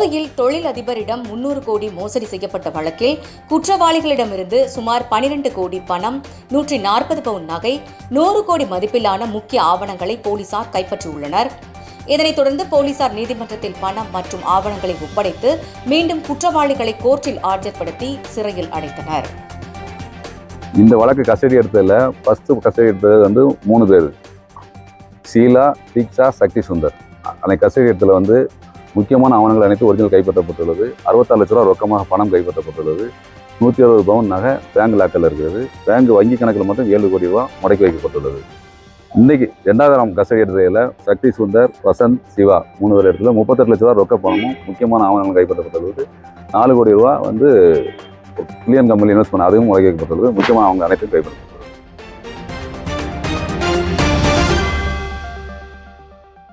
கோவையில் தொழில் அதிபரிடம் முன்னூறு கோடி மோசடி செய்யப்பட்ட வழக்கில் குற்றவாளிகளிடமிருந்து சுமார் 12 கோடி பணம் நூற்றி நாற்பது பவுன் நகை நூறு கோடி மதிப்பிலான முக்கிய ஆவணங்களை போலீசார் கைப்பற்றியுள்ளனர் இதனைத் தொடர்ந்து போலீசார் நீதிமன்றத்தில் பணம் மற்றும் ஆவணங்களை ஒப்படைத்து மீண்டும் குற்றவாளிகளை கோர்ட்டில் ஆஜர்படுத்தி சிறையில் அடைத்தனர் இந்த வழக்கு கஸ்டடி எடுத்ததில் ஃபஸ்ட்டு கஸ்டடி எடுத்தது வந்து மூணு பேர் ஷீலா தீக்ஷா சக்தி சுந்தர் அன்னைக்கு கஸ்டடி எடுத்ததில் வந்து முக்கியமான ஆவணங்கள் அனைத்து ஒரிஜினல் கைப்பற்றப்பட்டுள்ளது அறுபத்தாறு லட்ச ரூபா ரொக்கமாக பணம் கைப்பற்றப்பட்டுள்ளது நூற்றி அறுபது பவுன் நகை பேங்க் லாக்கரில் இருக்கிறது பேங்க் வங்கி கணக்கில் மட்டும் ஏழு கோடி ரூபா முடக்கி வைக்கப்பட்டுள்ளது இன்னைக்கு ரெண்டாவது நாம் கஸ்டடி எடுத்ததில் சக்தி சுந்தர் வசந்த் சிவா மூணு பேர் இடத்துல முப்பத்தெட்டு லட்ச ரூபா ரொக்க பணமும் முக்கியமான ஆவணங்கள் கைப்பற்றப்பட்டுள்ளது நாலு கோடி ரூபா வந்து பில்லியன் கம்பெனி இன்வெஸ்ட் பண்ண அதுவும் முடக்கி வைக்கப்பட்டுள்ளது முக்கியமாக அவங்க அனைத்தும் கைப்பற்றப்பட்டது